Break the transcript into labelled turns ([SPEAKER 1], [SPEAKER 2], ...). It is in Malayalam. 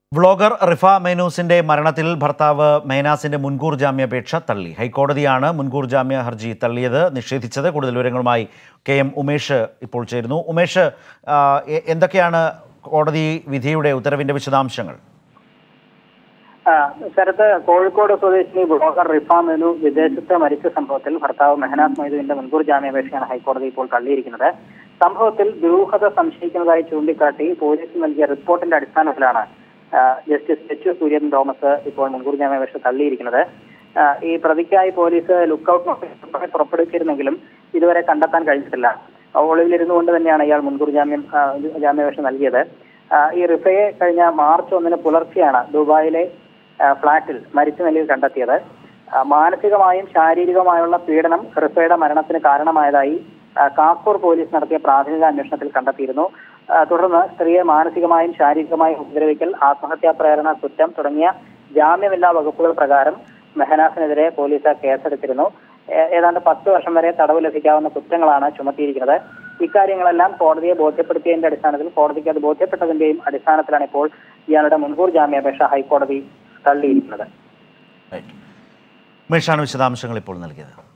[SPEAKER 1] വ്ളോഗർ റിഫ മൈനൂസിന്റെ മരണത്തിൽ ഭർത്താവ് മൈനാസിന്റെ മുൻകൂർ ജാമ്യാപേക്ഷ തള്ളി ഹൈക്കോടതിയാണ് മുൻകൂർ ജാമ്യ ഹർജി തള്ളിയത് നിഷേധിച്ചത് കൂടുതൽ വിവരങ്ങളുമായി കെ എം ഉമേഷ് ഇപ്പോൾ ചേരുന്നു ഉമേഷ് ആ, എ- എന്തൊക്കെയാണ് കോടതി വിധിയുടെ ഉത്തരവിന്റെ വിശദാംശങ്ങൾ
[SPEAKER 2] ആ, ശരത്ത് കോഴിക്കോട് സ്വദേശിനി ബ്ലോഗർ റിഫ മെനു വിദേശത്ത് മരിച്ച സംഭവത്തിൽ ഭർത്താവ് മെഹനാസ് മൊയ്തുവിന്റെ മുൻകൂർ ജാമ്യാപേക്ഷയാണ് ഹൈക്കോടതി ഇപ്പോൾ തള്ളിയിരിക്കുന്നത് സംഭവത്തിൽ ദുരൂഹത സംശയിക്കുന്നതായി ചൂണ്ടിക്കാട്ടി പോലീസ് നൽകിയ റിപ്പോർട്ടിന്റെ അടിസ്ഥാനത്തിലാണ് ആ, ജസ്റ്റിസ് എച്ച് സൂര്യൻ തോമസ് ഇപ്പോൾ മുൻകൂർ ജാമ്യാപേക്ഷ തള്ളിയിരിക്കുന്നത് ആ, ഈ പ്രതിക്കായി പോലീസ് ലുക്കൌട്ട് നോട്ടീസ് ഉൾപ്പെടെ പുറപ്പെടുവിച്ചിരുന്നെങ്കിലും ഇതുവരെ കണ്ടെത്താൻ കഴിഞ്ഞിട്ടില്ല ഒളിവിലിരുന്നു കൊണ്ട് തന്നെയാണ് ഇയാൾ മുൻകൂർ ജാമ്യം ആ, ജാമ്യാപേക്ഷ നൽകിയത് ആ, ഈ റിഫയെ കഴിഞ്ഞ മാർച്ച് ഒന്നിന് പുലർച്ചെയാണ് ദുബായിലെ ആ, ഫ്ളാറ്റിൽ മരിച്ച നിലയിൽ കണ്ടെത്തിയത് ആ, മാനസികമായും ശാരീരികമായുള്ള പീഡനം റിഫയുടെ മരണത്തിന് കാരണമായതായി ആ, കാക്കൂർ പോലീസ് നടത്തിയ പ്രാഥമിക അന്വേഷണത്തിൽ കണ്ടെത്തിയിരുന്നു ആ, തുടർന്ന് സ്ത്രീയെ മാനസികമായും ശാരീരികമായും ഉപദ്രവിക്കൽ ആത്മഹത്യാ പ്രേരണ കുറ്റം തുടങ്ങിയ ജാമ്യമില്ലാ വകുപ്പുകൾ പ്രകാരം മെഹനാസിനെതിരെ പോലീസ് കേസെടുത്തിരുന്നു ഏ- ഏതാണ്ട് പത്ത് വർഷം വരെ തടവ് ലഭിക്കാവുന്ന കുറ്റങ്ങളാണ് ചുമത്തിയിരിക്കുന്നത് ഇക്കാര്യങ്ങളെല്ലാം കോടതിയെ ബോധ്യപ്പെടുത്തിയതിന്റെ അടിസ്ഥാനത്തിൽ കോടതിക്ക് അത് ബോധ്യപ്പെട്ടതിന്റെയും അടിസ്ഥാനത്തിലാണ് ഇപ്പോൾ ഇയാളുടെ മുൻകൂർ ജാമ്യാപേക്ഷ ഹൈക്കോടതി തള്ളിയിരിക്കുന്നത്
[SPEAKER 1] ഉമേഷാണ് വിശദാംശങ്ങൾ ഇപ്പോൾ നൽകിയത്